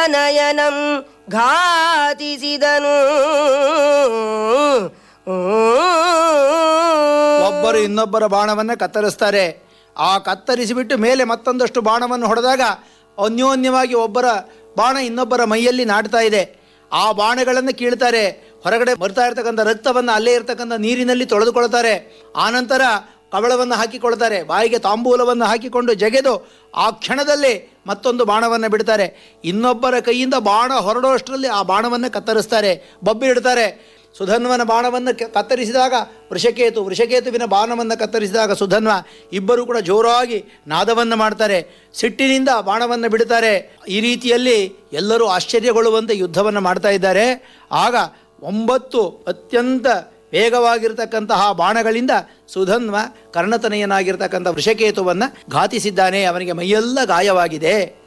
ನಯನಂ ಘಾತಿಸಿದನು ಒಬ್ಬರು ಇನ್ನೊಬ್ಬರ ಬಾಣವನ್ನ ಕತ್ತರಿಸ್ತಾರೆ ಆ ಕತ್ತರಿಸಿಬಿಟ್ಟು ಮೇಲೆ ಮತ್ತೊಂದಷ್ಟು ಬಾಣವನ್ನು ಹೊಡೆದಾಗ ಅನ್ಯೋನ್ಯವಾಗಿ ಒಬ್ಬರ ಬಾಣ ಇನ್ನೊಬ್ಬರ ಮೈಯಲ್ಲಿ ನಾಡ್ತಾ ಇದೆ ಆ ಬಾಣಗಳನ್ನು ಕೀಳ್ತಾರೆ ಹೊರಗಡೆ ಬರ್ತಾ ಇರ್ತಕ್ಕಂಥ ರಕ್ತವನ್ನು ಅಲ್ಲೇ ಇರ್ತಕ್ಕಂಥ ನೀರಿನಲ್ಲಿ ತೊಳೆದುಕೊಳ್ತಾರೆ ಆನಂತರ ಕವಳವನ್ನು ಹಾಕಿಕೊಳ್ತಾರೆ ಬಾಯಿಗೆ ತಾಂಬೂಲವನ್ನು ಹಾಕಿಕೊಂಡು ಜಗೆದು ಆ ಕ್ಷಣದಲ್ಲಿ ಮತ್ತೊಂದು ಬಾಣವನ್ನು ಬಿಡ್ತಾರೆ ಇನ್ನೊಬ್ಬರ ಕೈಯಿಂದ ಬಾಣ ಹೊರಡುವಷ್ಟರಲ್ಲಿ ಆ ಬಾಣವನ್ನು ಕತ್ತರಿಸ್ತಾರೆ ಬಬ್ಬಿಡ್ತಾರೆ ಸುಧನ್ವನ ಬಾಣವನ್ನು ಕ- ಕತ್ತರಿಸಿದಾಗ ವೃಷಕೇತು ವೃಷಕೇತುವಿನ ಬಾಣವನ್ನು ಕತ್ತರಿಸಿದಾಗ ಸುಧನ್ವ ಇಬ್ಬರು ಕೂಡ ಜೋರಾಗಿ ನಾದವನ್ನು ಮಾಡ್ತಾರೆ ಸಿಟ್ಟಿನಿಂದ ಬಾಣವನ್ನು ಬಿಡುತ್ತಾರೆ ಈ ರೀತಿಯಲ್ಲಿ ಎಲ್ಲರೂ ಆಶ್ಚರ್ಯಗೊಳ್ಳುವಂತೆ ಯುದ್ಧವನ್ನು ಮಾಡ್ತಾ ಇದ್ದಾರೆ ಆಗ ಒಂಬತ್ತು ಅತ್ಯಂತ ವೇಗವಾಗಿರ್ತಕ್ಕಂತಹ ಬಾಣಗಳಿಂದ ಸುಧನ್ವ ಕರ್ಣತನೆಯನಾಗಿರ್ತಕ್ಕಂಥ ವೃಷಕೇತುವನ್ನು ಘಾತಿಸಿದ್ದಾನೆ ಅವನಿಗೆ ಮೈಯೆಲ್ಲ ಗಾಯವಾಗಿದೆ